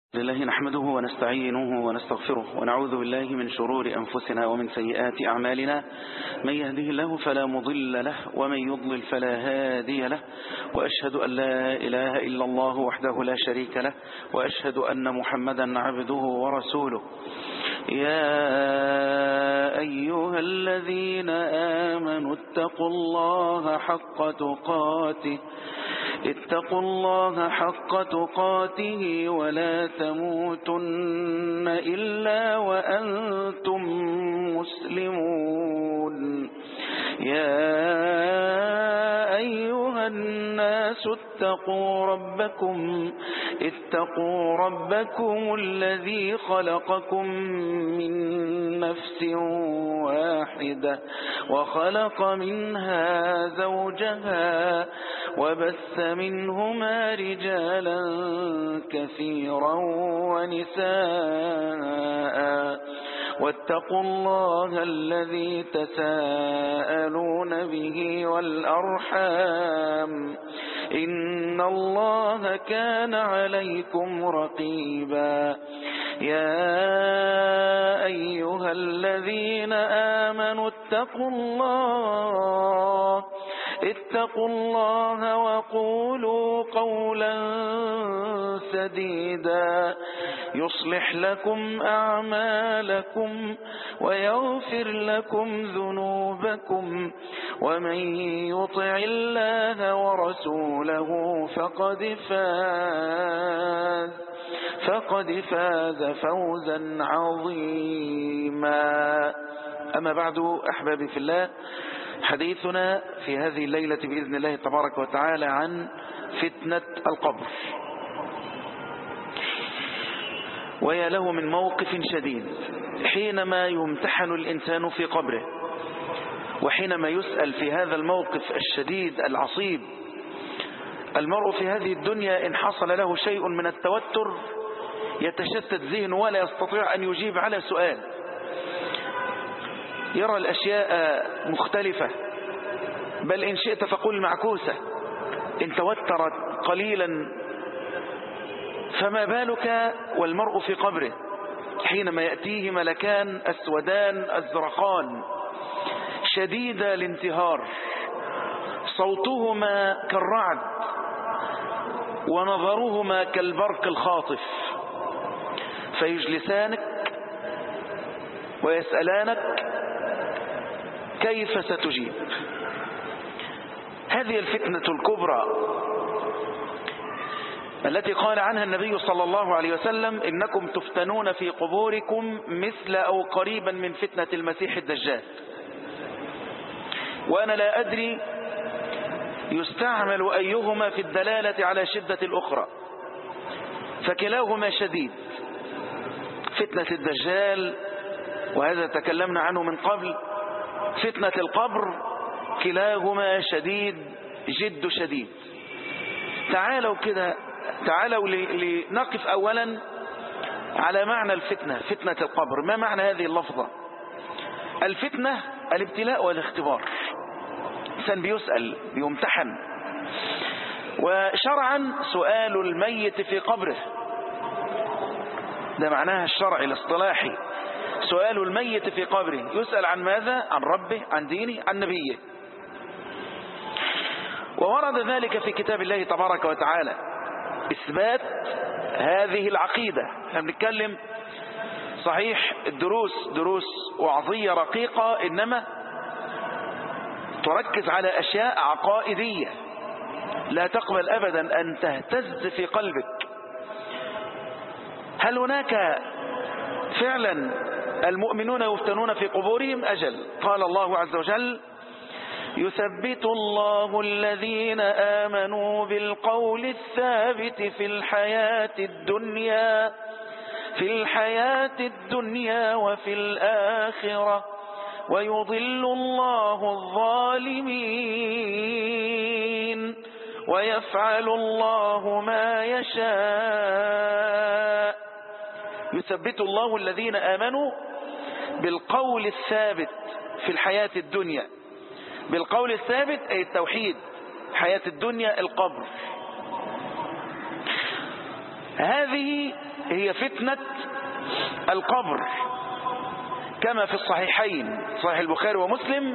لله نحمده ونستعينه ونستغفره ونعوذ بالله من شرور أنفسنا ومن سيئات أعمالنا من يهده الله فلا مضل له ومن يضلل فلا هادي له وأشهد أن لا إله إلا الله وحده لا شريك له وأشهد أن محمدا عبده ورسوله يا أيها الذين آمنوا اتقوا الله حق تقاته اتقوا الله حق تقاته ولا تموتن إلا وأنتم مسلمون يا أيها الناس اتقوا ربكم اتقوا ربكم الذي خلقكم من نفس واحدة وخلق منها زوجها وبث منهما رجالا كثيرا ونساء واتقوا الله الذي تساءلون به والأرحام إن الله كان عليكم رقيبا يا أيها الذين آمنوا اتقوا الله اتقوا الله وقولوا قولا سديدا يصلح لكم أعمالكم ويغفر لكم ذنوبكم ومن يطع الله ورسوله فقد فاز فقد فاز فوزا عظيما أما بعد أحبابي في الله حديثنا في هذه الليلة بإذن الله تبارك وتعالى عن فتنة القبر ويا له من موقف شديد حينما يمتحن الإنسان في قبره وحينما يسأل في هذا الموقف الشديد العصيب المرء في هذه الدنيا إن حصل له شيء من التوتر يتشتت ذهنه ولا يستطيع أن يجيب على سؤال يرى الأشياء مختلفة بل إن شئت فقل معكوسة إن توترت قليلا فما بالك والمرء في قبره حينما يأتيه ملكان أسودان أزرقان شديد الانتهار صوتهما كالرعد ونظرهما كالبرق الخاطف فيجلسانك ويسألانك كيف ستجيب هذه الفتنة الكبرى التي قال عنها النبي صلى الله عليه وسلم إنكم تفتنون في قبوركم مثل أو قريبا من فتنة المسيح الدجال وأنا لا أدري يستعمل أيهما في الدلالة على شدة الأخرى فكلاهما شديد فتنة الدجال وهذا تكلمنا عنه من قبل فتنة القبر كلاهما شديد جد شديد تعالوا كده تعالوا لنقف أولا على معنى الفتنة فتنة القبر ما معنى هذه اللفظة الفتنة الابتلاء والاختبار إنسان بيسأل بيمتحن وشرعا سؤال الميت في قبره ده معناها الشرع الاصطلاحي سؤال الميت في قبره يسأل عن ماذا عن ربه عن دينه عن نبيه وورد ذلك في كتاب الله تبارك وتعالى إثبات هذه العقيدة احنا بنتكلم صحيح الدروس دروس وعظية رقيقة إنما تركز على أشياء عقائدية لا تقبل أبدا أن تهتز في قلبك هل هناك فعلا المؤمنون يفتنون في قبورهم أجل قال الله عز وجل يثبت الله الذين آمنوا بالقول الثابت في الحياة الدنيا في الحياة الدنيا وفي الآخرة ويضل الله الظالمين ويفعل الله ما يشاء يثبت الله الذين آمنوا بالقول الثابت في الحياة الدنيا بالقول الثابت أي التوحيد حياة الدنيا القبر هذه هي فتنة القبر كما في الصحيحين صحيح البخاري ومسلم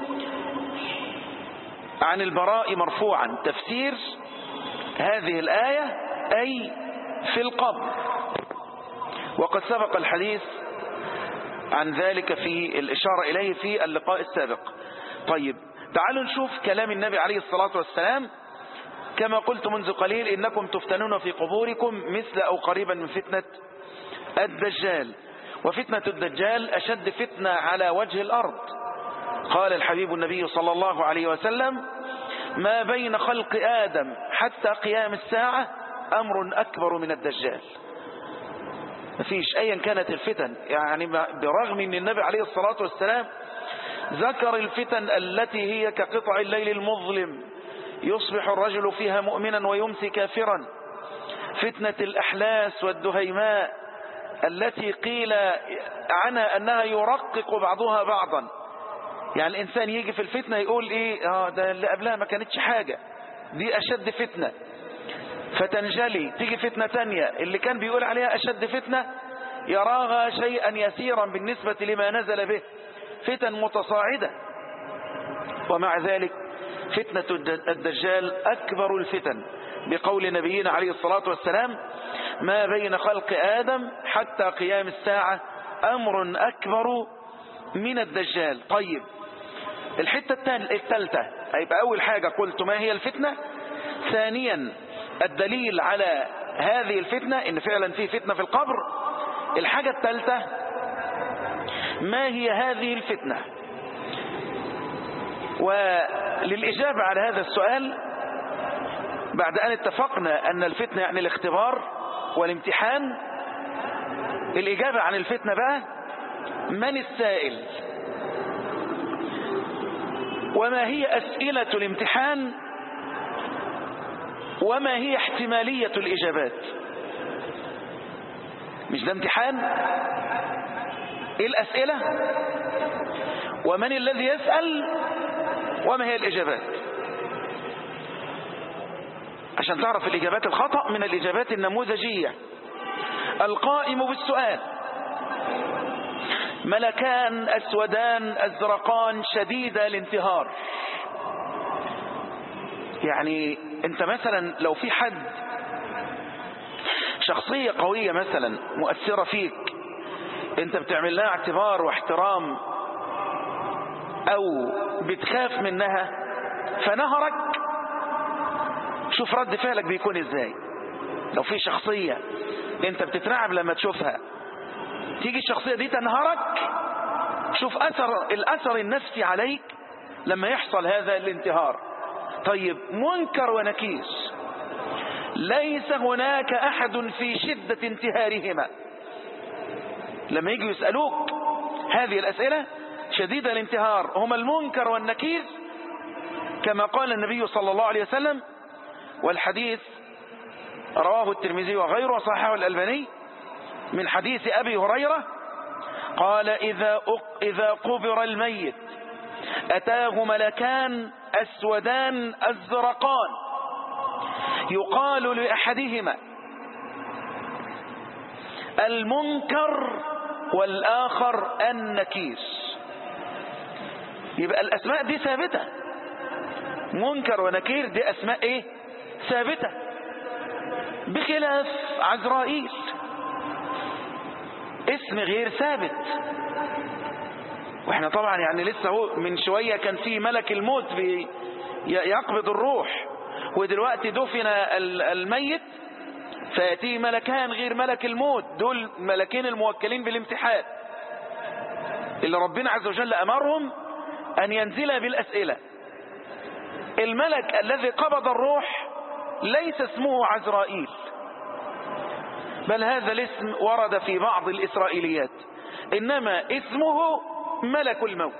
عن البراء مرفوعا تفسير هذه الآية أي في القبر وقد سبق الحديث عن ذلك في الإشارة إليه في اللقاء السابق طيب تعالوا نشوف كلام النبي عليه الصلاة والسلام كما قلت منذ قليل إنكم تفتنون في قبوركم مثل أو قريبا من فتنة الدجال وفتنة الدجال أشد فتنة على وجه الأرض قال الحبيب النبي صلى الله عليه وسلم ما بين خلق آدم حتى قيام الساعة أمر أكبر من الدجال مفيش أيا كانت الفتن يعني برغم أن النبي عليه الصلاة والسلام ذكر الفتن التي هي كقطع الليل المظلم يصبح الرجل فيها مؤمنا ويمسي كافرا فتنة الأحلاس والدهيماء التي قيل عنها أنها يرقق بعضها بعضا يعني الإنسان يجي في الفتنة يقول إيه آه ده اللي قبلها ما كانتش حاجة دي أشد فتنة فتنجلي تيجي فتنة تانية اللي كان بيقول عليها أشد فتنة يراها شيئا يسيرا بالنسبة لما نزل به فتن متصاعدة ومع ذلك فتنة الدجال أكبر الفتن بقول نبينا عليه الصلاة والسلام ما بين خلق آدم حتى قيام الساعة أمر أكبر من الدجال طيب الحتة الثالثة هيبقى أول حاجة قلت ما هي الفتنة ثانيا الدليل على هذه الفتنة إن فعلا في فتنة في القبر الحاجة الثالثة ما هي هذه الفتنة وللإجابة على هذا السؤال بعد أن اتفقنا أن الفتنة يعني الاختبار والامتحان الإجابة عن الفتنة بقى من السائل وما هي أسئلة الامتحان وما هي احتمالية الإجابات مش ده امتحان ايه الأسئلة ومن الذي يسأل وما هي الإجابات عشان تعرف الإجابات الخطأ من الإجابات النموذجية القائم بالسؤال ملكان أسودان أزرقان شديد الانتهار يعني انت مثلا لو في حد شخصية قوية مثلا مؤثرة فيك انت بتعمل لها اعتبار واحترام او بتخاف منها فنهرك شوف رد فعلك بيكون ازاي لو في شخصية انت بتترعب لما تشوفها تيجي الشخصية دي تنهرك شوف أثر الأثر النفسي عليك لما يحصل هذا الانتهار طيب منكر ونكير ليس هناك أحد في شدة انتهارهما لما يجوا يسألوك هذه الأسئلة شديد الانتهار هما المنكر والنكير كما قال النبي صلى الله عليه وسلم والحديث رواه الترمذي وغيره وصححه الألباني من حديث أبي هريرة قال إذا, إذا قبر الميت أتاه ملكان أسودان أزرقان يقال لأحدهما المنكر والآخر النكير يبقى الأسماء دي ثابتة منكر ونكير دي أسماء إيه ثابتة بخلاف عزرائيل اسم غير ثابت واحنا طبعا يعني لسه هو من شوية كان في ملك الموت يقبض الروح ودلوقتي دفن الميت فيأتيه ملكان غير ملك الموت دول ملكين الموكلين بالامتحان اللي ربنا عز وجل أمرهم أن ينزل بالأسئلة الملك الذي قبض الروح ليس اسمه عزرائيل بل هذا الاسم ورد في بعض الإسرائيليات إنما اسمه ملك الموت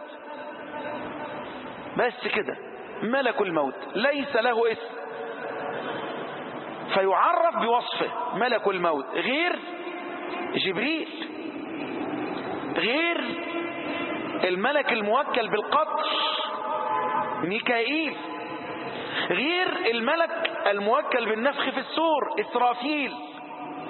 بس كده ملك الموت ليس له اسم فيعرف بوصفه ملك الموت غير جبريل غير الملك الموكل بالقطر ميكائيل غير الملك الموكل بالنفخ في السور إسرافيل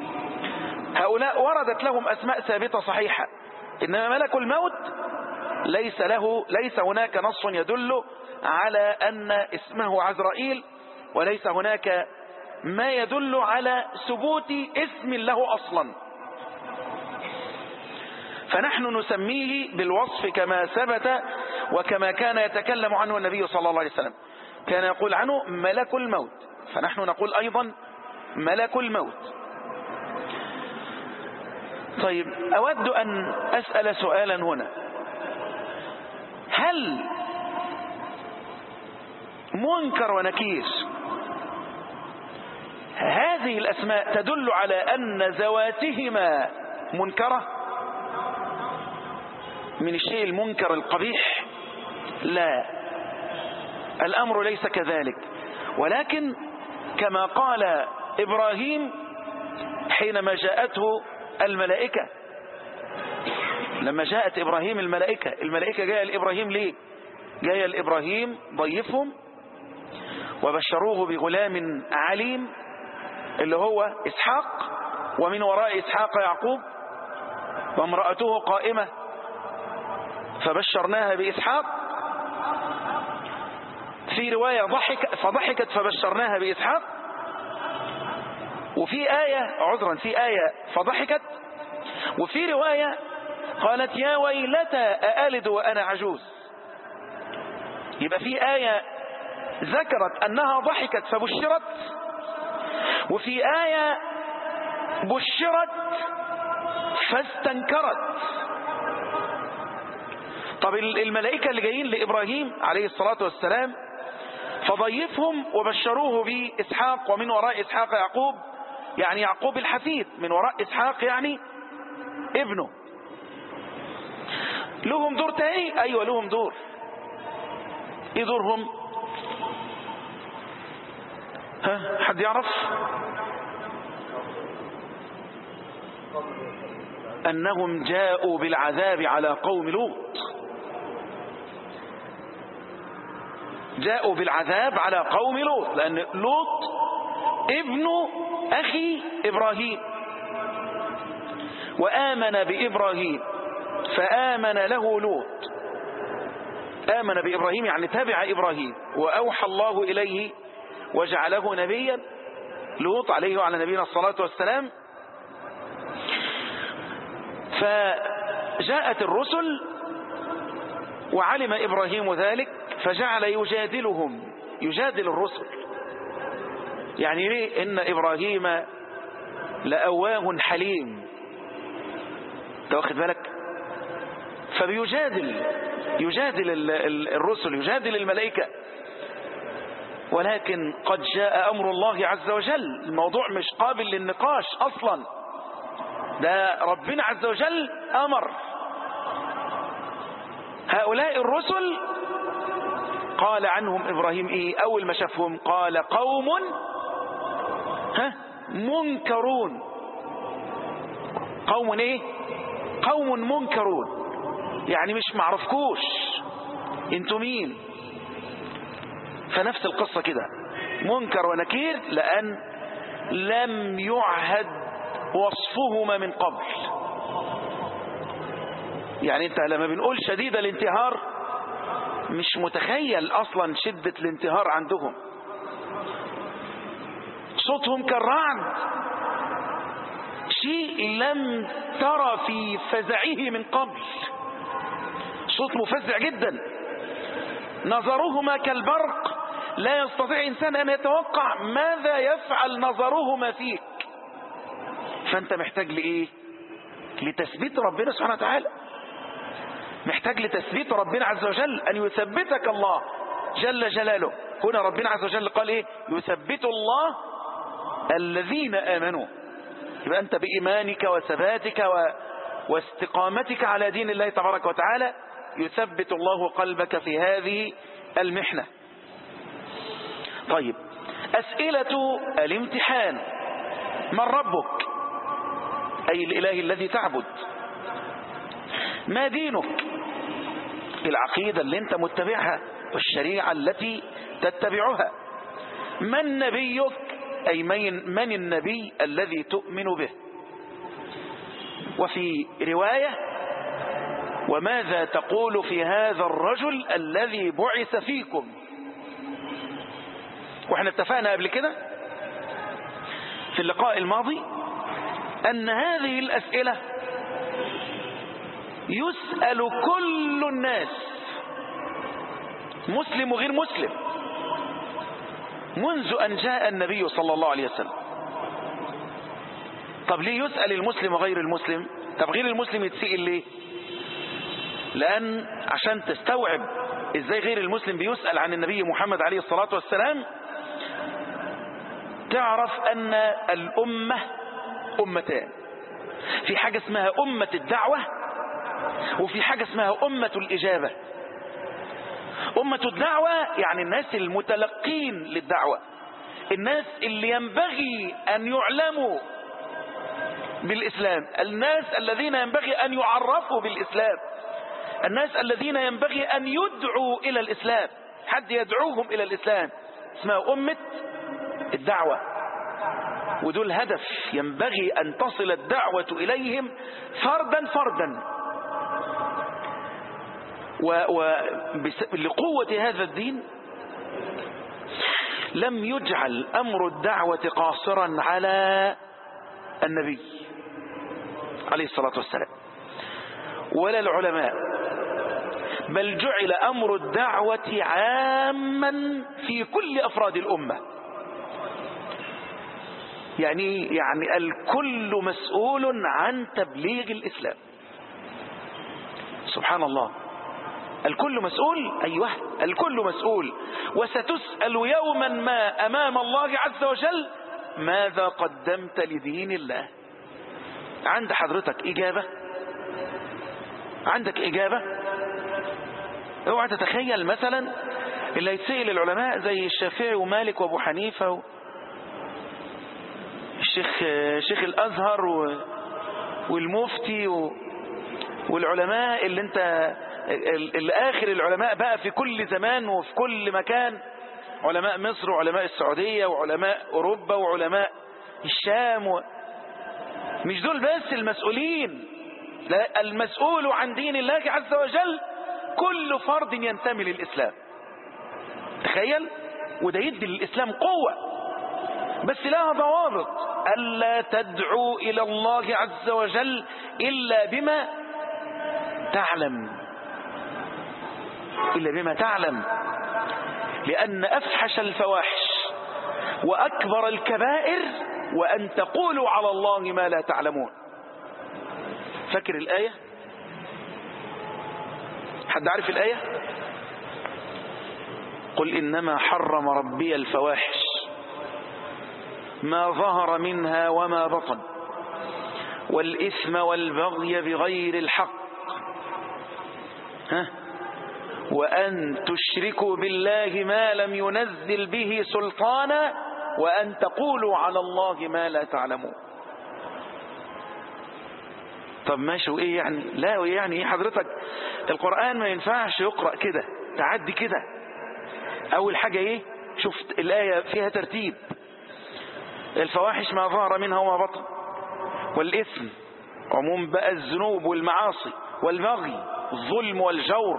هؤلاء وردت لهم أسماء ثابتة صحيحة إنما ملك الموت ليس له ليس هناك نص يدل على أن اسمه عزرائيل وليس هناك ما يدل على ثبوت اسم له أصلا فنحن نسميه بالوصف كما ثبت وكما كان يتكلم عنه النبي صلى الله عليه وسلم كان يقول عنه ملك الموت فنحن نقول أيضا ملك الموت طيب أود أن أسأل سؤالا هنا هل منكر ونكير هذه الأسماء تدل على أن ذواتهما منكرة من الشيء المنكر القبيح لا الأمر ليس كذلك ولكن كما قال إبراهيم حينما جاءته الملائكة لما جاءت إبراهيم الملائكة الملائكة جاء لإبراهيم ليه جاء لإبراهيم ضيفهم وبشروه بغلام عليم اللي هو إسحاق ومن وراء إسحاق يعقوب وامرأته قائمة فبشرناها بإسحاق في رواية ضحك فضحكت فبشرناها بإسحاق وفي آية عذرا في آية فضحكت وفي رواية قالت يا ويلتى أألد وأنا عجوز يبقى في آية ذكرت أنها ضحكت فبشرت وفي آية بشرت فاستنكرت طب الملائكة اللي جايين لإبراهيم عليه الصلاة والسلام فضيفهم وبشروه بإسحاق ومن وراء إسحاق يعقوب يعني يعقوب الحفيد من وراء إسحاق يعني ابنه لهم دور تاني أيوة لهم دور ايه دورهم ها حد يعرف أنهم جاءوا بالعذاب على قوم لوط جاءوا بالعذاب على قوم لوط لأن لوط ابن أخي إبراهيم وآمن بإبراهيم فآمن له لوط آمن بإبراهيم يعني تبع إبراهيم وأوحى الله إليه وجعله نبيا لوط عليه وعلى نبينا الصلاة والسلام فجاءت الرسل وعلم إبراهيم ذلك فجعل يجادلهم يجادل الرسل يعني ليه إن إبراهيم لأواه حليم واخد بالك فبيجادل يجادل الرسل يجادل الملائكة ولكن قد جاء أمر الله عز وجل الموضوع مش قابل للنقاش أصلا ده ربنا عز وجل أمر هؤلاء الرسل قال عنهم إبراهيم إيه أول ما شافهم قال قوم ها منكرون قوم إيه قوم منكرون يعني مش معرفكوش انتوا مين فنفس القصة كده منكر ونكير لأن لم يعهد وصفهما من قبل يعني انت لما بنقول شديد الانتهار مش متخيل اصلا شدة الانتهار عندهم صوتهم كالرعد شيء لم ترى في فزعه من قبل صوت مفزع جدا نظرهما كالبرق لا يستطيع إنسان أن يتوقع ماذا يفعل نظرهما فيك فأنت محتاج لإيه لتثبيت ربنا سبحانه وتعالى محتاج لتثبيت ربنا عز وجل أن يثبتك الله جل جلاله هنا ربنا عز وجل قال إيه يثبت الله الذين آمنوا يبقى أنت بإيمانك وثباتك و... واستقامتك على دين الله تبارك وتعالى يثبت الله قلبك في هذه المحنة طيب أسئلة الامتحان من ربك أي الإله الذي تعبد ما دينك العقيدة اللي انت متبعها والشريعة التي تتبعها من نبيك أي من, من النبي الذي تؤمن به وفي رواية وماذا تقول في هذا الرجل الذي بعث فيكم واحنا اتفقنا قبل كده في اللقاء الماضي أن هذه الأسئلة يسأل كل الناس مسلم وغير مسلم منذ أن جاء النبي صلى الله عليه وسلم طب ليه يسأل المسلم وغير المسلم طب غير المسلم يتسئل ليه لأن عشان تستوعب ازاي غير المسلم بيسأل عن النبي محمد عليه الصلاة والسلام تعرف أن الأمة أمتان في حاجة اسمها أمة الدعوة وفي حاجة اسمها أمة الإجابة أمة الدعوة يعني الناس المتلقين للدعوة الناس اللي ينبغي أن يعلموا بالإسلام الناس الذين ينبغي أن يعرفوا بالإسلام الناس الذين ينبغي أن يدعوا إلى الإسلام حد يدعوهم إلى الإسلام اسمها أمة الدعوة ودول هدف ينبغي أن تصل الدعوة إليهم فردا فردا ولقوة هذا الدين لم يجعل أمر الدعوة قاصرا على النبي عليه الصلاة والسلام ولا العلماء بل جعل أمر الدعوة عاما في كل أفراد الأمة يعني يعني الكل مسؤول عن تبليغ الإسلام سبحان الله الكل مسؤول أيوه الكل مسؤول وستسأل يوما ما أمام الله عز وجل ماذا قدمت لدين الله عند حضرتك إجابة عندك إجابة اوعى تتخيل مثلا اللي يتسأل العلماء زي الشافعي ومالك وابو حنيفة و... الشيخ شيخ الأزهر و... والمفتي و... والعلماء اللي انت اللي آخر العلماء بقى في كل زمان وفي كل مكان علماء مصر وعلماء السعودية وعلماء أوروبا وعلماء الشام و... مش دول بس المسؤولين لا المسؤول عن دين الله عز وجل كل فرد ينتمي للإسلام تخيل وده يدي للإسلام قوة بس لها ضوابط ألا تدعو إلى الله عز وجل إلا بما تعلم إلا بما تعلم لأن أفحش الفواحش وأكبر الكبائر وأن تقولوا على الله ما لا تعلمون فاكر الآية حد عارف الآية قل إنما حرم ربي الفواحش ما ظهر منها وما بطن والإثم والبغي بغير الحق ها وأن تشركوا بالله ما لم ينزل به سلطانا وأن تقولوا على الله ما لا تعلمون طب ماشي وإيه يعني لا وإيه يعني إيه حضرتك القرآن ما ينفعش يقرأ كده تعدي كده أول حاجة إيه شفت الآية فيها ترتيب الفواحش ما ظهر منها وما بطن والإثم عموم بقى الذنوب والمعاصي والبغي الظلم والجور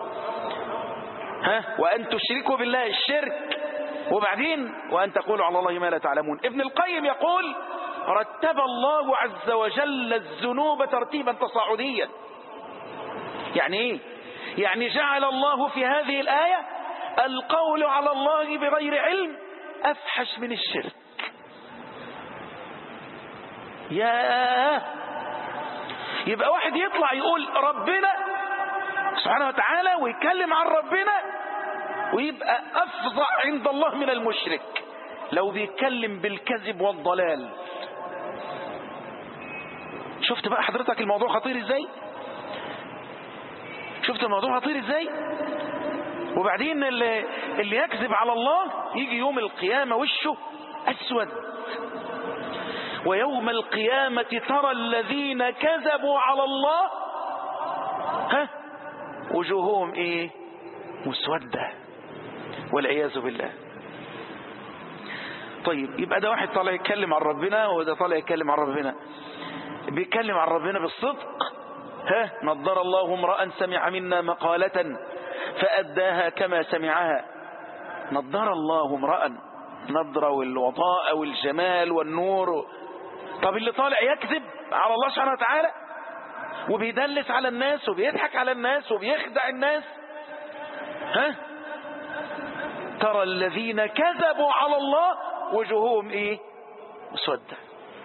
ها وأن تشركوا بالله الشرك وبعدين وأن تقولوا على الله ما لا تعلمون ابن القيم يقول رتب الله عز وجل الذنوب ترتيبا تصاعديا يعني ايه يعني جعل الله في هذه الآية القول على الله بغير علم أفحش من الشرك يا يبقى واحد يطلع يقول ربنا سبحانه وتعالى ويتكلم عن ربنا ويبقى أفظع عند الله من المشرك لو بيتكلم بالكذب والضلال شفت بقى حضرتك الموضوع خطير ازاي شفت الموضوع خطير ازاي وبعدين اللي, اللي يكذب على الله يجي يوم القيامة وشه أسود ويوم القيامة ترى الذين كذبوا على الله ها وجوههم ايه مسودة والعياذ بالله طيب يبقى ده واحد طالع يتكلم عن ربنا وده طالع يتكلم عن ربنا بيتكلم عن ربنا بالصدق ها نضر الله امرأ سمع منا مقالة فأداها كما سمعها نضر الله امرأ نضرة والوضاء والجمال والنور طب اللي طالع يكذب على الله سبحانه وتعالى وبيدلس على الناس وبيضحك على الناس وبيخدع الناس ها ترى الذين كذبوا على الله وجوههم ايه مسودة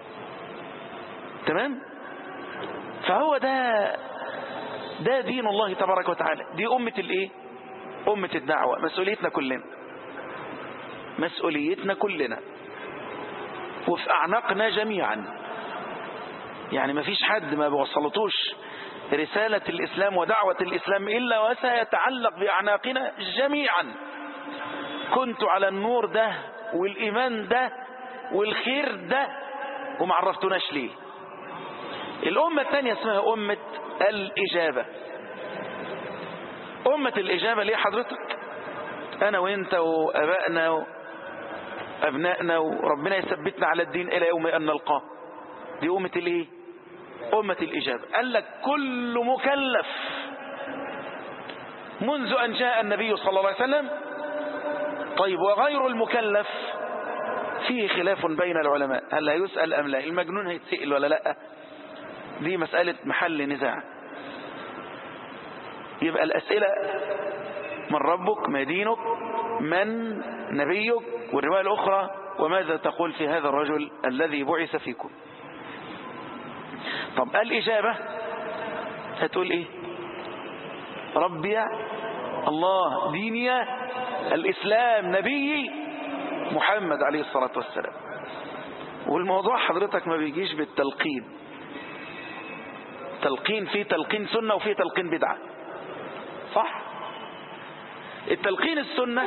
تمام فهو ده ده دين الله تبارك وتعالى دي أمة الايه أمة الدعوة مسؤوليتنا كلنا مسؤوليتنا كلنا وفي أعناقنا جميعا يعني ما فيش حد ما بوصلتوش رسالة الإسلام ودعوة الإسلام إلا وسيتعلق بأعناقنا جميعا كنت على النور ده والإيمان ده والخير ده وما عرفتوناش ليه الأمة الثانية اسمها أمة الإجابة أمة الإجابة ليه حضرتك أنا وإنت وأبائنا وأبنائنا وربنا يثبتنا على الدين إلى يوم أن نلقاه دي أمة الإيه أمة الإجابة قال لك كل مكلف منذ أن جاء النبي صلى الله عليه وسلم طيب وغير المكلف فيه خلاف بين العلماء هل هيسأل أم لا المجنون هيتسئل ولا لا دي مسألة محل نزاع يبقى الأسئلة من ربك ما دينك من نبيك والرواية الأخرى وماذا تقول في هذا الرجل الذي بعث فيكم طب الإجابة هتقول إيه ربي الله ديني الإسلام نبيي محمد عليه الصلاة والسلام والموضوع حضرتك ما بيجيش بالتلقين تلقين في تلقين سنة وفي تلقين بدعة صح التلقين السنة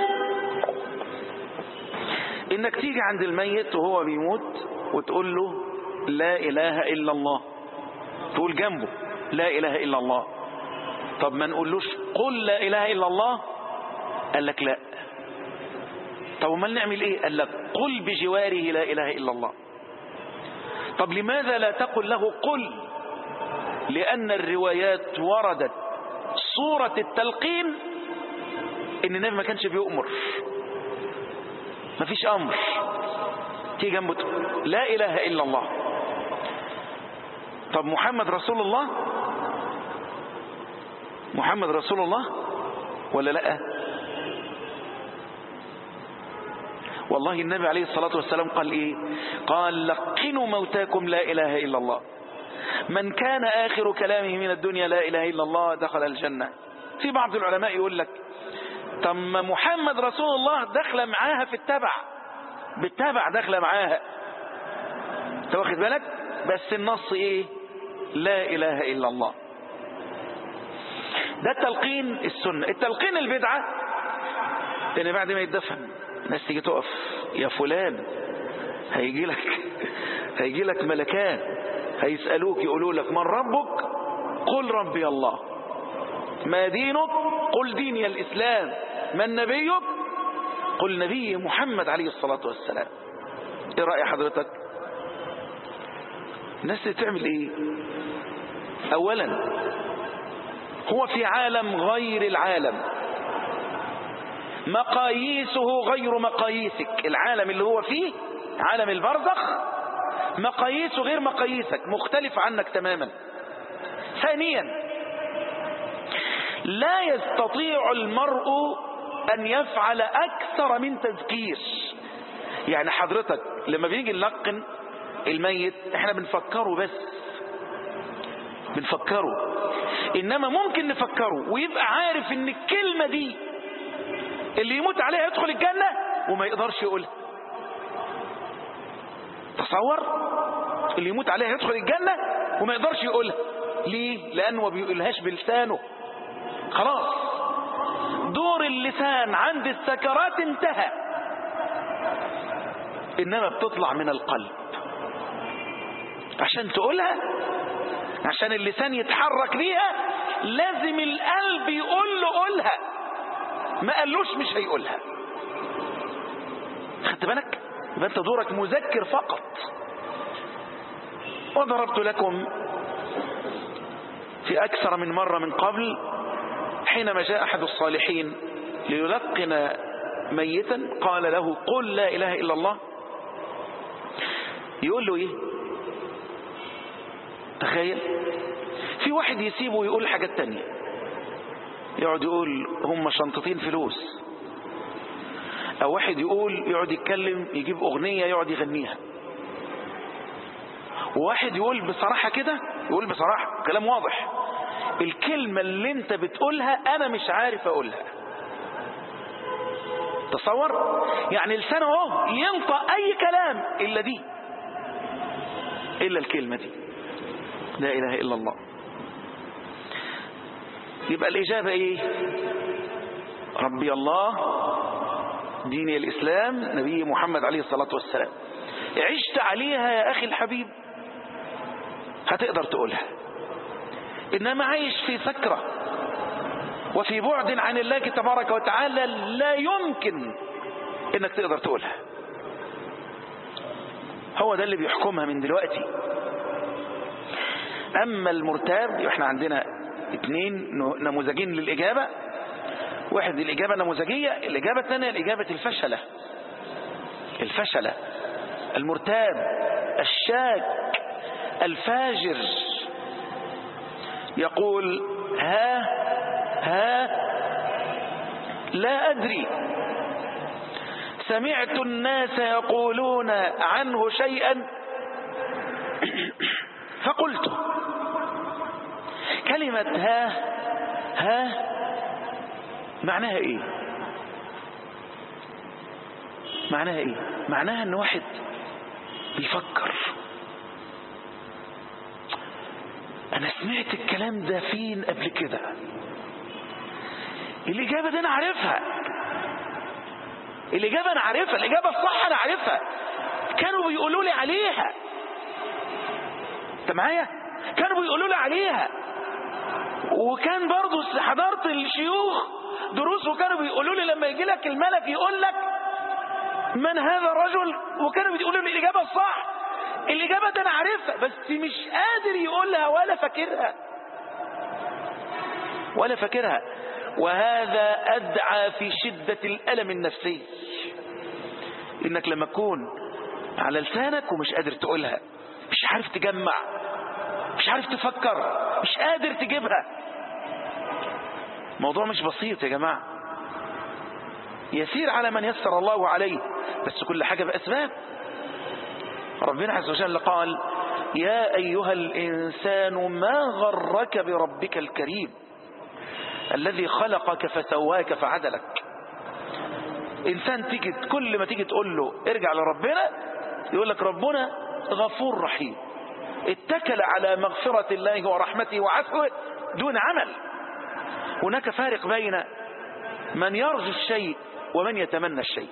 انك تيجي عند الميت وهو بيموت وتقول له لا اله الا الله تقول جنبه لا اله الا الله طب ما نقولوش قل لا اله الا الله قال لك لا طب امال نعمل ايه قال لك قل بجواره لا اله الا الله طب لماذا لا تقل له قل لان الروايات وردت صورة التلقين ان النبي ما كانش بيؤمر ما فيش امر تيجي جنبه لا اله الا الله طب محمد رسول الله محمد رسول الله ولا لا والله النبي عليه الصلاة والسلام قال ايه قال لقنوا موتاكم لا اله الا الله من كان آخر كلامه من الدنيا لا إله إلا الله دخل الجنة في بعض العلماء يقول لك طب محمد رسول الله دخل معاها في التبع بالتبع دخل معاها انت واخد بالك بس النص ايه لا إله إلا الله ده التلقين السنة التلقين البدعة ان بعد ما يتدفن الناس تيجي تقف يا فلان هيجي لك هيجي لك ملكان هيسألوك يقولوا لك من ربك قل ربي الله ما دينك قل ديني الإسلام من نبيك قل نبي محمد عليه الصلاة والسلام ايه رأي حضرتك الناس تعمل ايه اولا هو في عالم غير العالم مقاييسه غير مقاييسك العالم اللي هو فيه عالم البرزخ مقاييسه غير مقاييسك مختلف عنك تماما ثانيا لا يستطيع المرء أن يفعل أكثر من تذكير يعني حضرتك لما بيجي نلقن الميت احنا بنفكره بس بنفكره إنما ممكن نفكره ويبقى عارف ان الكلمة دي اللي يموت عليها يدخل الجنة وما يقدرش يقولها تصور اللي يموت عليها يدخل الجنة وما يقدرش يقولها ليه لأنه ما بيقولهاش بلسانه خلاص دور اللسان عند السكرات انتهى إنما بتطلع من القلب عشان تقولها عشان اللسان يتحرك ليها لازم القلب يقول له قولها ما قالوش مش هيقولها خدت بالك يبقى انت دورك مذكر فقط وضربت لكم في أكثر من مرة من قبل حينما جاء أحد الصالحين ليلقن ميتا قال له قل لا إله إلا الله يقول له إيه تخيل في واحد يسيبه ويقول حاجات تانية يقعد يقول هم شنطتين فلوس أو واحد يقول يقعد يتكلم يجيب أغنية يقعد يغنيها وواحد يقول بصراحة كده يقول بصراحة كلام واضح الكلمة اللي انت بتقولها انا مش عارف اقولها تصور يعني لسانه اهو ينطق اي كلام الا دي الا الكلمة دي لا اله الا الله يبقى الاجابة ايه ربي الله ديني الاسلام نبي محمد عليه الصلاة والسلام عشت عليها يا اخي الحبيب هتقدر تقولها إنما عايش في سكرة وفي بعد عن الله تبارك وتعالى لا يمكن إنك تقدر تقولها هو ده اللي بيحكمها من دلوقتي أما المرتاب احنا عندنا اثنين نموذجين للإجابة واحد الإجابة النموذجية الإجابة الثانية الإجابة الفشلة الفشلة المرتاب الشاك الفاجر يقول ها ها لا أدري سمعت الناس يقولون عنه شيئا فقلت كلمة ها ها معناها ايه معناها ايه معناها ان واحد بيفكر انا سمعت الكلام ده فين قبل كده الاجابة دي انا عارفها الاجابة انا عارفها الاجابة الصح انا عارفها كانوا بيقولوا لي عليها انت معايا كانوا بيقولوا لي عليها وكان برضو حضرت الشيوخ دروس وكانوا بيقولوا لي لما يجي لك الملك يقول لك من هذا الرجل وكانوا بيقولوا لي الاجابة الصح الإجابة ده أنا عارفها بس مش قادر يقولها ولا فاكرها ولا فاكرها وهذا أدعى في شدة الألم النفسي إنك لما تكون على لسانك ومش قادر تقولها مش عارف تجمع مش عارف تفكر مش قادر تجيبها موضوع مش بسيط يا جماعة يسير على من يسر الله عليه بس كل حاجة بأسباب ربنا عز وجل قال يا أيها الإنسان ما غرك بربك الكريم الذي خلقك فسواك فعدلك إنسان تيجي كل ما تيجي تقول له ارجع لربنا يقول لك ربنا غفور رحيم اتكل على مغفرة الله ورحمته وعفوه دون عمل هناك فارق بين من يرجو الشيء ومن يتمنى الشيء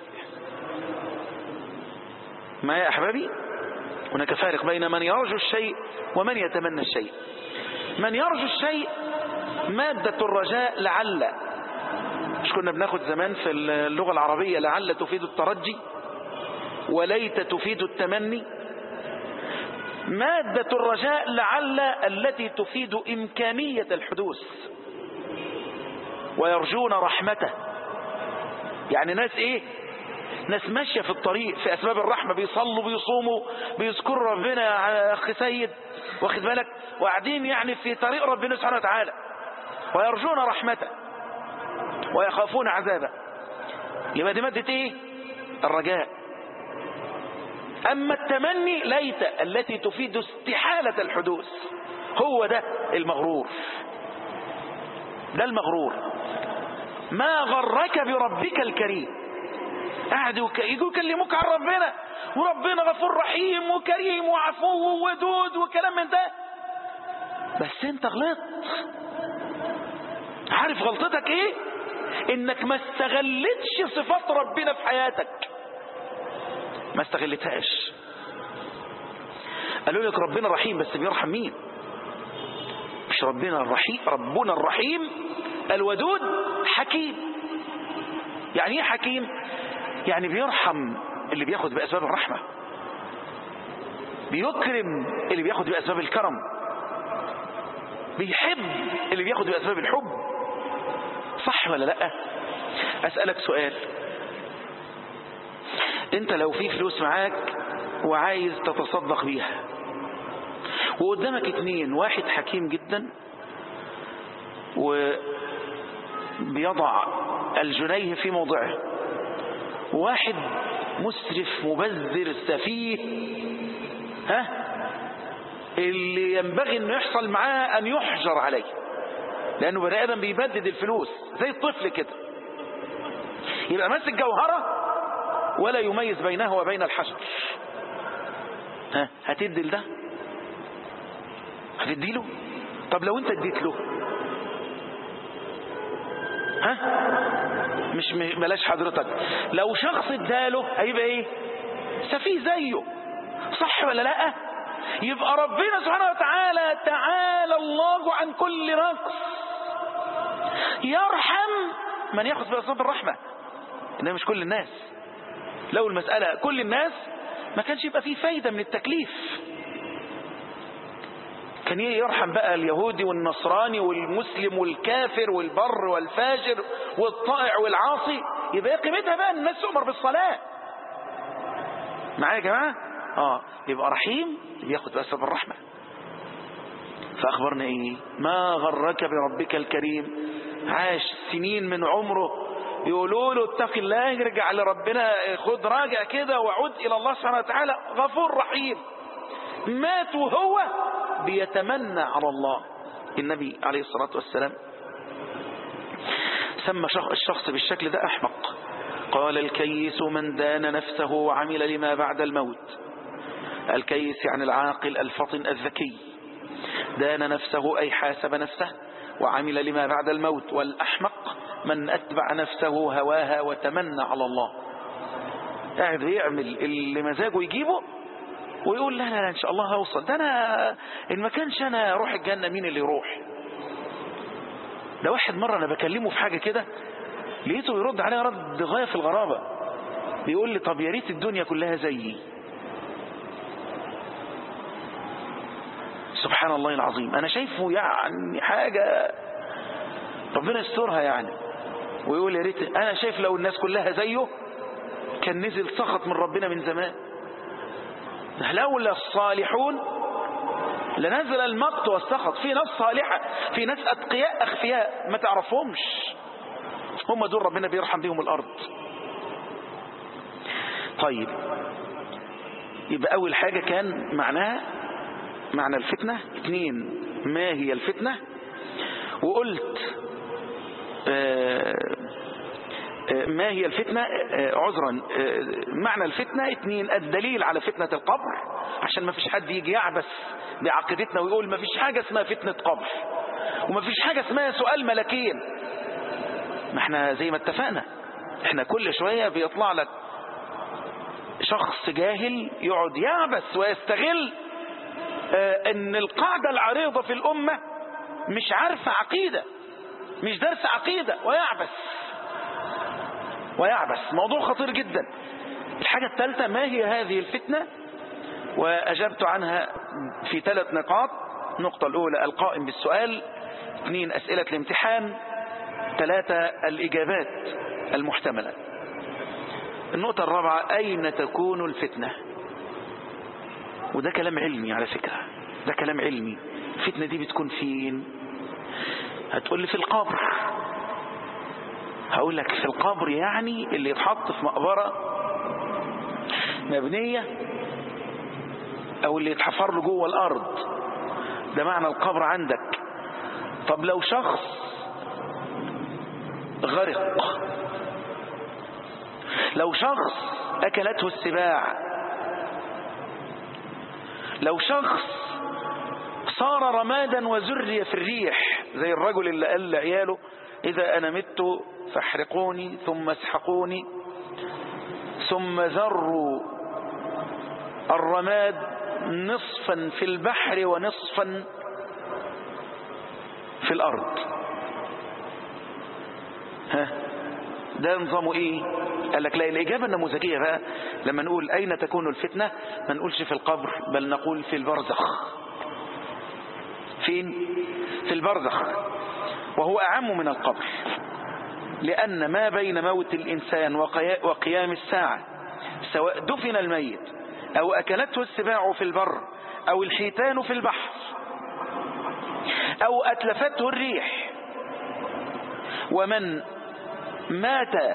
ما يا أحبابي هناك فارق بين من يرجو الشيء ومن يتمنى الشيء من يرجو الشيء مادة الرجاء لعل مش كنا بناخد زمان في اللغة العربية لعل تفيد الترجي وليت تفيد التمني مادة الرجاء لعل التي تفيد إمكانية الحدوث ويرجون رحمته يعني ناس ايه ناس ماشية في الطريق في أسباب الرحمة بيصلوا بيصوموا بيذكروا ربنا يا أخي سيد واخد بالك وقاعدين يعني في طريق ربنا سبحانه وتعالى ويرجون رحمته ويخافون عذابه يبقى دي مادة ايه الرجاء أما التمني ليت التي تفيد استحالة الحدوث هو ده المغرور ده المغرور ما غرك بربك الكريم قعدوا يجوا يكلموك عن ربنا وربنا غفور رحيم وكريم وعفو ودود وكلام من ده بس انت غلطت عارف غلطتك ايه انك ما استغلتش صفات ربنا في حياتك ما استغلتهاش قالوا لك ربنا رحيم بس بيرحم مين مش ربنا الرحيم ربنا الرحيم الودود حكيم يعني ايه حكيم يعني بيرحم اللي بياخد بأسباب الرحمة بيكرم اللي بياخد بأسباب الكرم بيحب اللي بياخد بأسباب الحب صح ولا لا أسألك سؤال انت لو في فلوس معاك وعايز تتصدق بيها وقدامك اتنين واحد حكيم جدا وبيضع الجنيه في موضعه واحد مسرف مبذر سفيه ها اللي ينبغي انه يحصل معاه ان يحجر عليه لانه بني ادم بيبدد الفلوس زي الطفل كده يبقى ماسك جوهره ولا يميز بينها وبين الحجر ها هتدي لده هتدي له طب لو انت اديت له ها مش بلاش حضرتك لو شخص اداله هيبقى ايه سفيه زيه صح ولا لا يبقى ربنا سبحانه وتعالى تعالى الله عن كل نقص يرحم من ياخذ بأسباب الرحمة إنما مش كل الناس لو المسألة كل الناس ما كانش يبقى فيه فايدة من التكليف كان يرحم بقى اليهودي والنصراني والمسلم والكافر والبر والفاجر والطائع والعاصي يبقى قيمتها بقى الناس تؤمر بالصلاة معايا يا جماعة اه يبقى رحيم بياخد بأسباب الرحمة فأخبرنا ايه ما غرك بربك الكريم عاش سنين من عمره يقولوا له اتق الله يرجع لربنا خد راجع كده وعد إلى الله سبحانه وتعالى غفور رحيم مات وهو بيتمنى على الله النبي عليه الصلاة والسلام سمى الشخص بالشكل ده أحمق قال الكيس من دان نفسه وعمل لما بعد الموت الكيس يعني العاقل الفطن الذكي دان نفسه أي حاسب نفسه وعمل لما بعد الموت والأحمق من أتبع نفسه هواها وتمنى على الله قاعد بيعمل اللي مزاجه يجيبه ويقول لا لا لا إن شاء الله هوصل ده أنا إن ما كانش أنا أروح الجنة مين اللي يروح ده واحد مرة أنا بكلمه في حاجة كده لقيته يرد عليها رد غاية في الغرابة بيقول لي طب يا ريت الدنيا كلها زيي سبحان الله العظيم أنا شايفه يعني حاجة ربنا يسترها يعني ويقول يا ريت أنا شايف لو الناس كلها زيه كان نزل سخط من ربنا من زمان لولا الصالحون لنزل المقت والسخط في ناس صالحة في ناس أتقياء أخفياء ما تعرفهمش هم دول ربنا بيرحم بهم الأرض طيب يبقى أول حاجة كان معناها معنى الفتنة اثنين ما هي الفتنة وقلت آه ما هي الفتنة عذرا معنى الفتنة اثنين الدليل على فتنة القبر عشان ما فيش حد يجي يعبس بعقيدتنا ويقول ما فيش حاجة اسمها فتنة قبر وما فيش حاجة اسمها سؤال ملكين ما احنا زي ما اتفقنا احنا كل شوية بيطلع لك شخص جاهل يقعد يعبس ويستغل اه ان القاعدة العريضة في الأمة مش عارفة عقيدة مش درس عقيدة ويعبس ويعبس موضوع خطير جدا الحاجة الثالثة ما هي هذه الفتنة وأجبت عنها في ثلاث نقاط النقطة الأولى القائم بالسؤال اثنين أسئلة الامتحان ثلاثة الإجابات المحتملة النقطة الرابعة أين تكون الفتنة وده كلام علمي على فكرة ده كلام علمي الفتنة دي بتكون فين هتقول لي في القبر هقول لك في القبر يعني اللي يتحط في مقبرة مبنية او اللي يتحفر له جوه الارض ده معنى القبر عندك طب لو شخص غرق لو شخص اكلته السباع لو شخص صار رمادا وزري في الريح زي الرجل اللي قال لعياله إذا أنا مت فاحرقوني ثم اسحقوني ثم ذروا الرماد نصفا في البحر ونصفا في الأرض ها ده نظامه إيه قال لك لا الإجابة النموذجية بقى لما نقول أين تكون الفتنة ما نقولش في القبر بل نقول في البرزخ فين في البرزخ وهو أعم من القبر لأن ما بين موت الإنسان وقيام الساعة سواء دفن الميت أو أكلته السباع في البر أو الحيتان في البحر أو أتلفته الريح ومن مات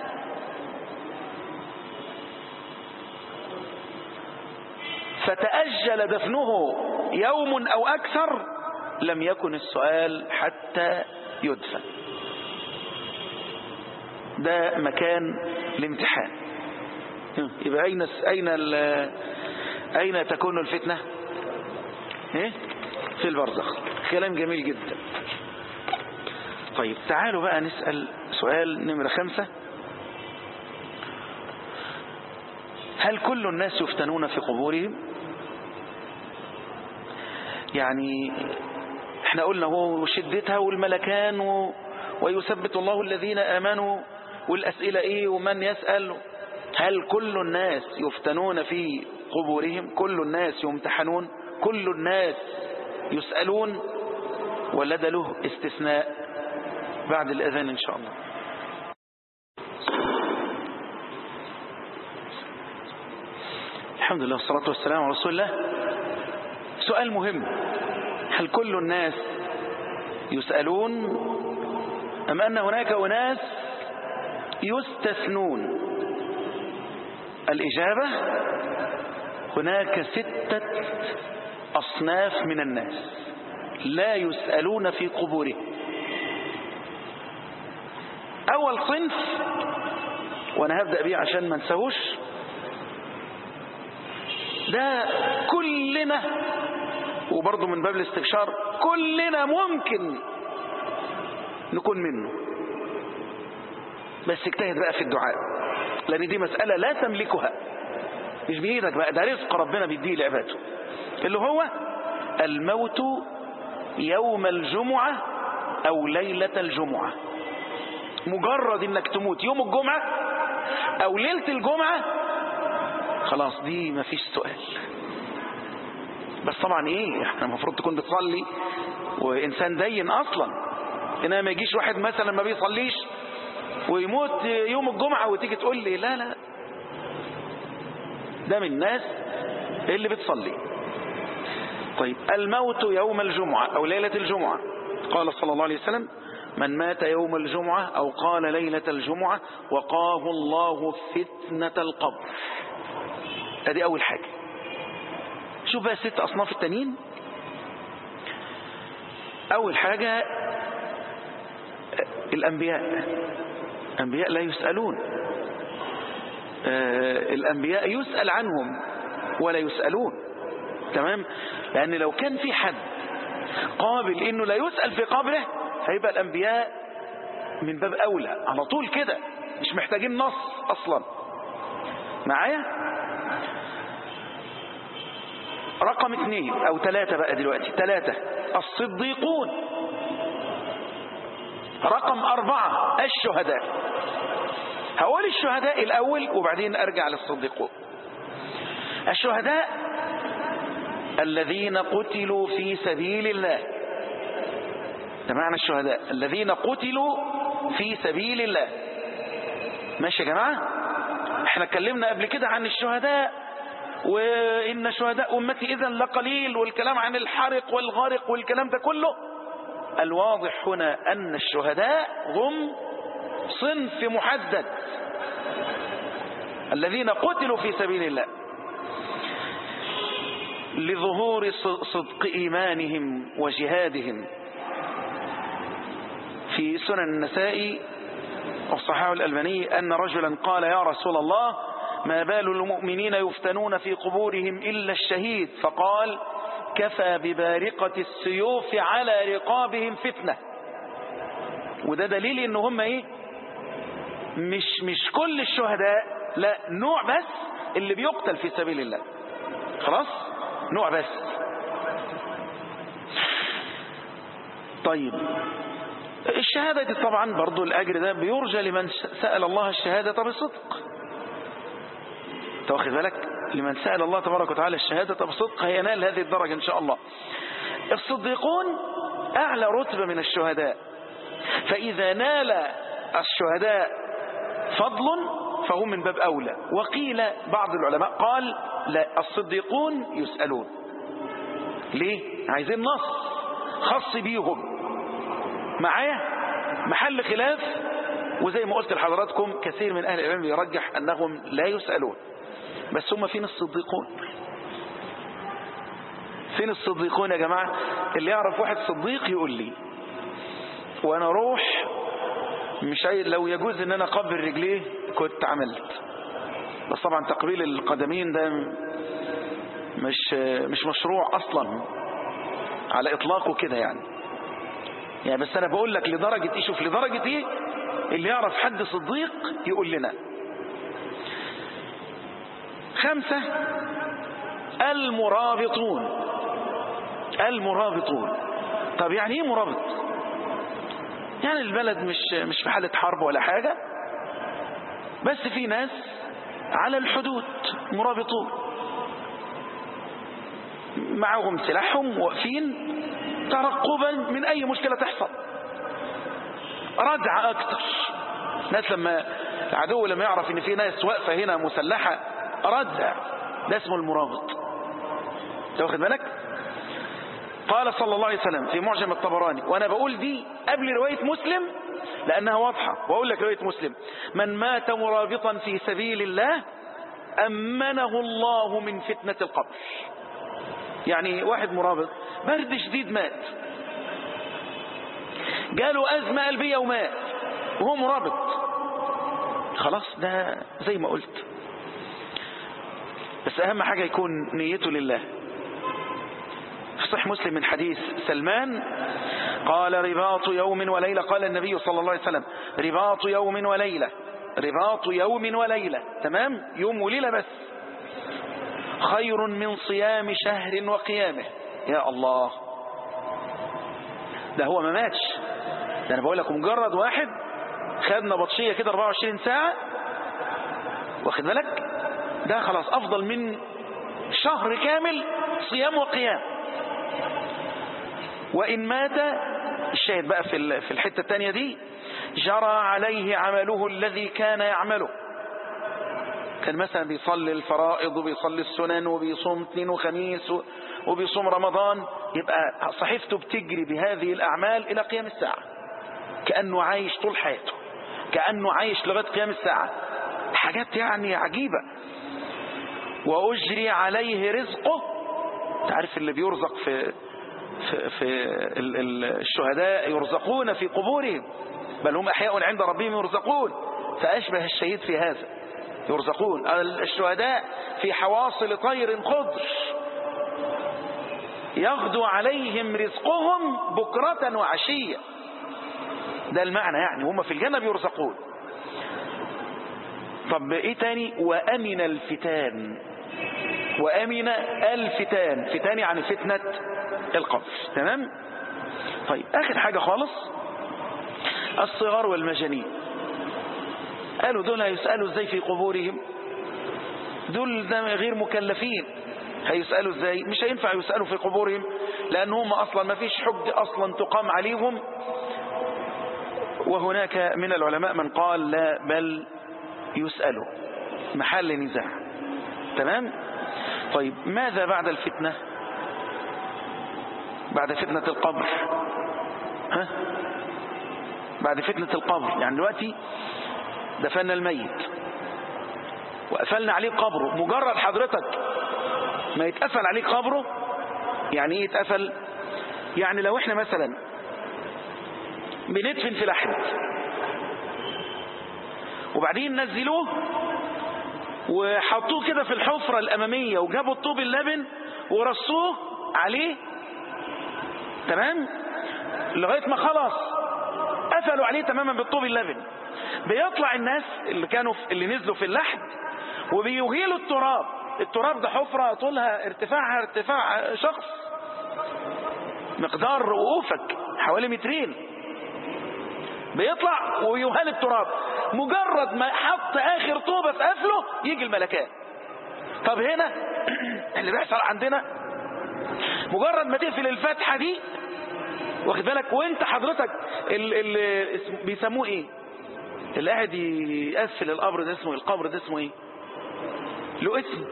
فتأجل دفنه يوم أو أكثر لم يكن السؤال حتى يدفن ده مكان الامتحان يبقى أين أين أين تكون الفتنة إيه؟ في البرزخ كلام جميل جدا طيب تعالوا بقى نسأل سؤال نمرة خمسة هل كل الناس يفتنون في قبورهم يعني احنا قلنا هو شدتها والملكان و... ويثبت الله الذين آمنوا والأسئلة ايه ومن يسأل هل كل الناس يفتنون في قبورهم كل الناس يمتحنون كل الناس يسألون ولا ده له استثناء بعد الأذان إن شاء الله الحمد لله والصلاة والسلام على رسول الله سؤال مهم هل كل الناس يسألون أم أن هناك أناس يستثنون الإجابة هناك ستة أصناف من الناس لا يسألون في قبورهم أول صنف وأنا هبدأ بيه عشان ما نسوش ده كلنا وبرضه من باب الاستبشار كلنا ممكن نكون منه بس اجتهد بقى في الدعاء لأن دي مسألة لا تملكها مش بإيدك بقى ده رزق ربنا بيديه لعباده اللي هو الموت يوم الجمعة أو ليلة الجمعة مجرد انك تموت يوم الجمعة او ليلة الجمعة خلاص دي مفيش سؤال بس طبعا ايه احنا المفروض تكون بتصلي وانسان دين اصلا انما ما يجيش واحد مثلا ما بيصليش ويموت يوم الجمعة وتيجي تقول لي لا لا ده من الناس اللي بتصلي طيب الموت يوم الجمعة او ليلة الجمعة قال صلى الله عليه وسلم من مات يوم الجمعة أو قال ليلة الجمعة وقاه الله فتنة القبر ادي أول حاجة شوف بقى ست أصناف التانيين أول حاجة الأنبياء الأنبياء لا يسألون الأنبياء يسأل عنهم ولا يسألون تمام لأن لو كان في حد قابل إنه لا يسأل في قبره هيبقى الأنبياء من باب أولى على طول كده مش محتاجين نص أصلا معايا رقم اثنين أو ثلاثة بقى دلوقتي ثلاثة الصديقون رقم أربعة الشهداء هقول الشهداء الأول وبعدين أرجع للصديقون الشهداء الذين قتلوا في سبيل الله ده معنى الشهداء الذين قتلوا في سبيل الله ماشي يا جماعة احنا اتكلمنا قبل كده عن الشهداء وإن شهداء أمتي إذا لقليل والكلام عن الحرق والغارق والكلام ده كله الواضح هنا أن الشهداء هم صنف محدد الذين قتلوا في سبيل الله لظهور صدق إيمانهم وجهادهم في سنن النسائي والصحاح الألباني أن رجلا قال يا رسول الله ما بال المؤمنين يفتنون في قبورهم إلا الشهيد فقال كفى ببارقة السيوف على رقابهم فتنة وده دليل ان هم ايه مش مش كل الشهداء لا نوع بس اللي بيقتل في سبيل الله خلاص نوع بس طيب الشهادة دي طبعا برضو الأجر ده بيرجى لمن سأل الله الشهادة بصدق واخد بالك لمن سأل الله تبارك وتعالى الشهادة بصدق هينال هذه الدرجة إن شاء الله الصديقون أعلى رتبة من الشهداء فإذا نال الشهداء فضل فهم من باب أولى وقيل بعض العلماء قال لا الصديقون يسألون ليه عايزين نص خاص بيهم معايا محل خلاف وزي ما قلت لحضراتكم كثير من أهل العلم يرجح أنهم لا يسألون بس هم فين الصديقون فين الصديقون يا جماعة اللي يعرف واحد صديق يقول لي وانا اروح مش عايز لو يجوز ان انا اقبل رجليه كنت عملت بس طبعا تقبيل القدمين ده مش مش مشروع اصلا على اطلاقه كده يعني يعني بس انا بقول لك لدرجة ايه شوف لدرجة ايه اللي يعرف حد صديق يقول لنا خمسة المرابطون المرابطون طب يعني ايه مرابط يعني البلد مش مش في حالة حرب ولا حاجة بس في ناس على الحدود مرابطون معهم سلاحهم واقفين ترقبا من اي مشكلة تحصل ردع اكتر ناس لما العدو لما يعرف ان في ناس واقفة هنا مسلحة ردع ده اسمه المرابط واخد بالك قال صلى الله عليه وسلم في معجم الطبراني وانا بقول دي قبل رواية مسلم لانها واضحة واقول لك رواية مسلم من مات مرابطا في سبيل الله امنه الله من فتنة القبر يعني واحد مرابط برد شديد مات جاله ازمة قلبية ومات وهو مرابط خلاص ده زي ما قلت بس اهم حاجة يكون نيته لله في صحيح مسلم من حديث سلمان قال رباط يوم وليلة قال النبي صلى الله عليه وسلم رباط يوم وليلة رباط يوم وليلة تمام يوم وليلة بس خير من صيام شهر وقيامه يا الله ده هو ما ماتش ده انا بقول لك مجرد واحد خدنا بطشية كده 24 ساعة واخد بالك ده خلاص افضل من شهر كامل صيام وقيام وإن مات الشاهد بقى في في الحتة الثانية دي جرى عليه عمله الذي كان يعمله كان مثلا بيصلي الفرائض وبيصلي السنن وبيصوم اثنين وخميس وبيصوم رمضان يبقى صحيفته بتجري بهذه الأعمال إلى قيام الساعة كأنه عايش طول حياته كأنه عايش لغاية قيام الساعة حاجات يعني عجيبة وأجري عليه رزقه تعرف اللي بيرزق في في, في الشهداء يرزقون في قبورهم بل هم أحياء عند ربهم يرزقون فأشبه الشهيد في هذا يرزقون الشهداء في حواصل طير خضر يغدو عليهم رزقهم بكرة وعشية ده المعنى يعني هم في الجنة بيرزقون طب ايه تاني وأمن الفتان وأمن الفتان فتان يعني فتنة القبر تمام طيب آخر حاجة خالص الصغار والمجانين قالوا دول هيسألوا ازاي في قبورهم دول ده غير مكلفين هيسألوا ازاي مش هينفع يسألوا في قبورهم لأن هم أصلا ما فيش حج أصلا تقام عليهم وهناك من العلماء من قال لا بل يسألوا محل نزاع تمام طيب ماذا بعد الفتنة بعد فتنة القبر ها بعد فتنة القبر يعني دلوقتي دفنا الميت وقفلنا عليه قبره مجرد حضرتك ما يتقفل عليه قبره يعني ايه يتقفل يعني لو احنا مثلا بندفن في لحد وبعدين نزلوه وحطوه كده في الحفرة الأمامية وجابوا الطوب اللبن ورصوه عليه تمام لغاية ما خلاص قفلوا عليه تماما بالطوب اللبن بيطلع الناس اللي كانوا في اللي نزلوا في اللحد وبيهيلوا التراب التراب ده حفرة طولها ارتفاعها ارتفاع شخص مقدار وقوفك حوالي مترين بيطلع ويهال التراب مجرد ما حط اخر طوبة في قفله يجي الملكان طب هنا اللي بيحصل عندنا مجرد ما تقفل الفتحة دي واخد بالك وانت حضرتك اللي بيسموه ايه اللي قاعد يقفل القبر ده اسمه القبر ده اسمه ايه له اسم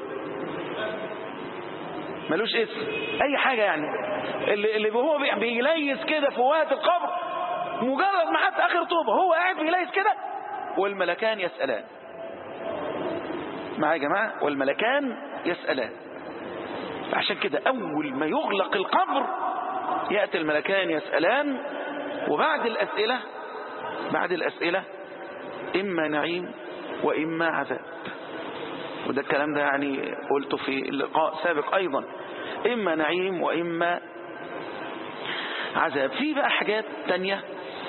ملوش اسم اي حاجة يعني اللي, اللي هو بيليس كده في وقت القبر مجرد ما حط اخر طوبة هو قاعد بيليس كده والملكان يسألان معايا يا جماعة والملكان يسألان عشان كده اول ما يغلق القبر يأتي الملكان يسألان وبعد الأسئلة بعد الأسئلة إما نعيم وإما عذاب وده الكلام ده يعني قلته في اللقاء سابق أيضا إما نعيم وإما عذاب في بقى حاجات تانية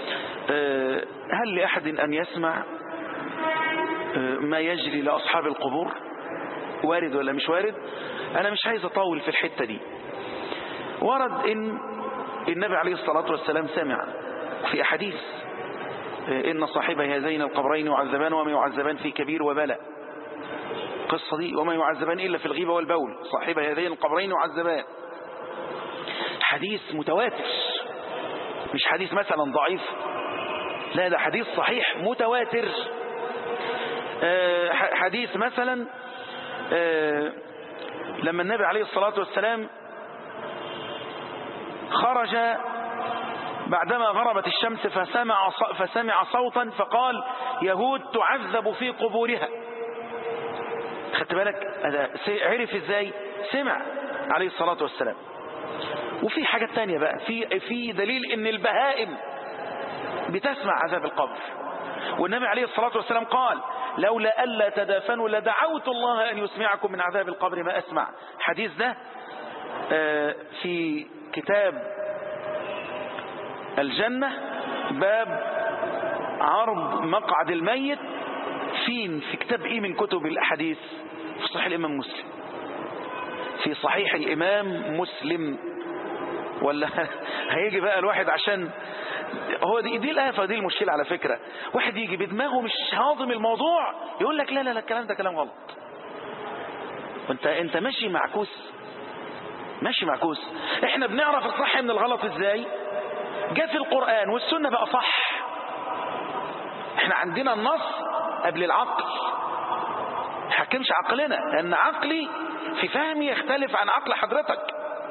هل لأحد أن يسمع ما يجري لأصحاب القبور وارد ولا مش وارد أنا مش عايز أطول في الحتة دي ورد إن النبي عليه الصلاة والسلام سمع في أحاديث إن صاحب هذين القبرين يعذبان وما يعذبان في كبير وبلاء القصة دي وما يعذبان إلا في الغيبة والبول صاحب هذين القبرين يعذبان حديث متواتر مش حديث مثلا ضعيف لا ده حديث صحيح متواتر حديث مثلا لما النبي عليه الصلاة والسلام خرج بعدما غربت الشمس فسمع, فسمع صوتا فقال يهود تعذب في قبورها خدت بالك عرف ازاي سمع عليه الصلاة والسلام وفي حاجة تانية بقى في, في دليل ان البهائم بتسمع عذاب القبر والنبي عليه الصلاة والسلام قال لولا ألا تدافنوا لدعوت الله أن يسمعكم من عذاب القبر ما أسمع حديث ده في كتاب الجنة باب عرض مقعد الميت فين في كتاب ايه من كتب الاحاديث في صحيح الامام مسلم في صحيح الامام مسلم ولا هيجي بقى الواحد عشان هو دي, دي الآفة دي المشكلة على فكرة واحد يجي بدماغه مش هاضم الموضوع يقول لك لا لا لا الكلام ده كلام غلط وانت انت ماشي معكوس ماشي معكوس احنا بنعرف الصح من الغلط ازاي جاء في القرآن والسنة بقى صح احنا عندنا النص قبل العقل حكمش عقلنا لان عقلي في فهمي يختلف عن عقل حضرتك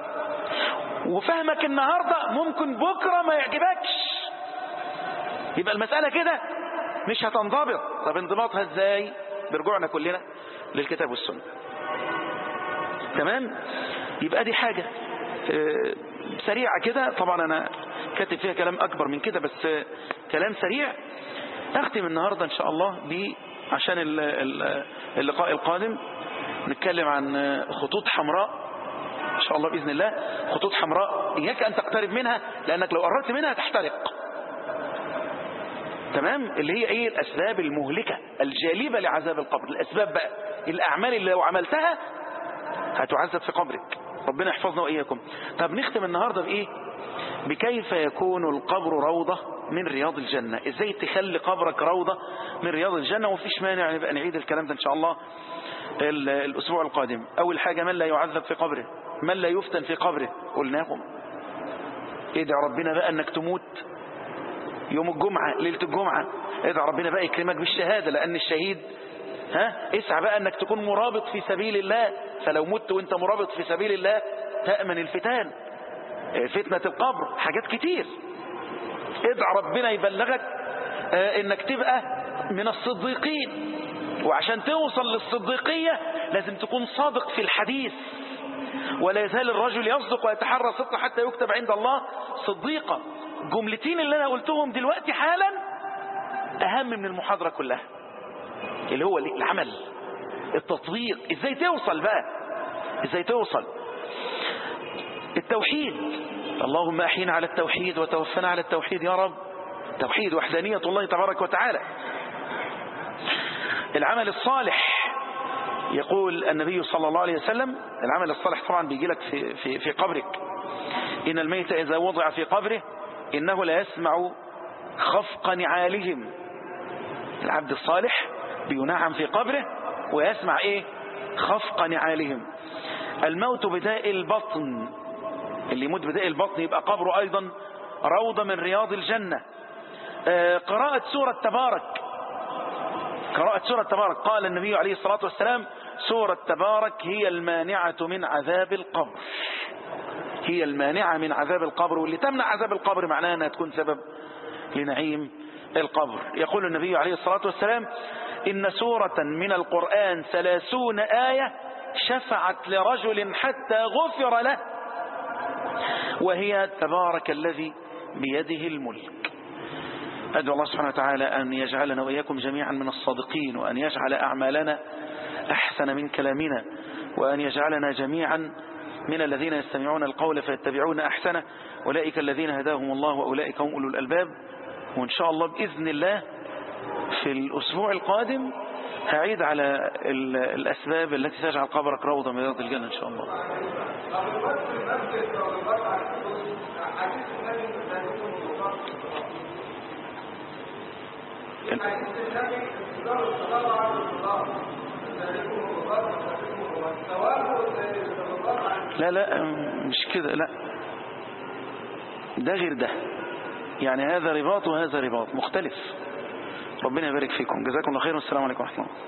وفهمك النهاردة ممكن بكرة ما يعجبكش يبقى المسألة كده مش هتنضبط طب انضباطها ازاي برجوعنا كلنا للكتاب والسنة تمام يبقى دي حاجة اه سريعة كده طبعا انا كاتب فيها كلام اكبر من كده بس اه كلام سريع اختم النهاردة ان شاء الله ب عشان اللقاء القادم نتكلم عن خطوط حمراء ان شاء الله باذن الله خطوط حمراء اياك ان تقترب منها لانك لو قربت منها تحترق تمام اللي هي ايه الاسباب المهلكة الجالبة لعذاب القبر الاسباب بقى الاعمال اللي لو عملتها هتعذب في قبرك ربنا يحفظنا واياكم طب نختم النهاردة بايه بكيف يكون القبر روضة من رياض الجنة ازاي تخلي قبرك روضة من رياض الجنة ومفيش مانع نبقى نعيد الكلام ده ان شاء الله الاسبوع القادم اول حاجة من لا يعذب في قبره من لا يفتن في قبره قلناهم ادعى ربنا بقى انك تموت يوم الجمعة ليلة الجمعة ادعى ربنا بقى يكرمك بالشهادة لان الشهيد ها اسعى بقى انك تكون مرابط في سبيل الله فلو مت وانت مرابط في سبيل الله تأمن الفتان فتنة القبر حاجات كتير ادعى ربنا يبلغك انك تبقى من الصديقين وعشان توصل للصديقية لازم تكون صادق في الحديث ولا يزال الرجل يصدق ويتحرى صدق حتى يكتب عند الله صديقا جملتين اللي انا قلتهم دلوقتي حالا اهم من المحاضرة كلها اللي هو العمل التطبيق ازاي توصل بقى ازاي توصل التوحيد اللهم احينا على التوحيد وتوفنا على التوحيد يا رب توحيد وحدانية الله تبارك وتعالى العمل الصالح يقول النبي صلى الله عليه وسلم العمل الصالح طبعا بيجي لك في, في, في قبرك إن الميت إذا وضع في قبره إنه لا يسمع خفق نعالهم العبد الصالح بينعم في قبره ويسمع ايه خفق نعالهم الموت بداء البطن اللي يموت بداء البطن يبقى قبره ايضا روضة من رياض الجنة آه، قراءة سورة تبارك قراءة سورة تبارك قال النبي عليه الصلاة والسلام سورة تبارك هي المانعة من عذاب القبر هي المانعة من عذاب القبر واللي تمنع عذاب القبر معناها أنها تكون سبب لنعيم القبر يقول النبي عليه الصلاة والسلام إن سورة من القرآن ثلاثون آية شفعت لرجل حتى غفر له وهي تبارك الذي بيده الملك أدعو الله سبحانه وتعالى أن يجعلنا وإياكم جميعا من الصادقين وأن يجعل أعمالنا أحسن من كلامنا وأن يجعلنا جميعا من الذين يستمعون القول فيتبعون أحسنه أولئك الذين هداهم الله وأولئك هم أولو الألباب وإن شاء الله بإذن الله في الأسبوع القادم هعيد على ال- الأسباب التي تجعل قبرك روضة من رياض الجنة إن شاء الله لا لا مش كده لا ده غير ده يعني هذا رباط وهذا رباط مختلف ربنا يبارك فيكم جزاكم الله خير والسلام عليكم ورحمة الله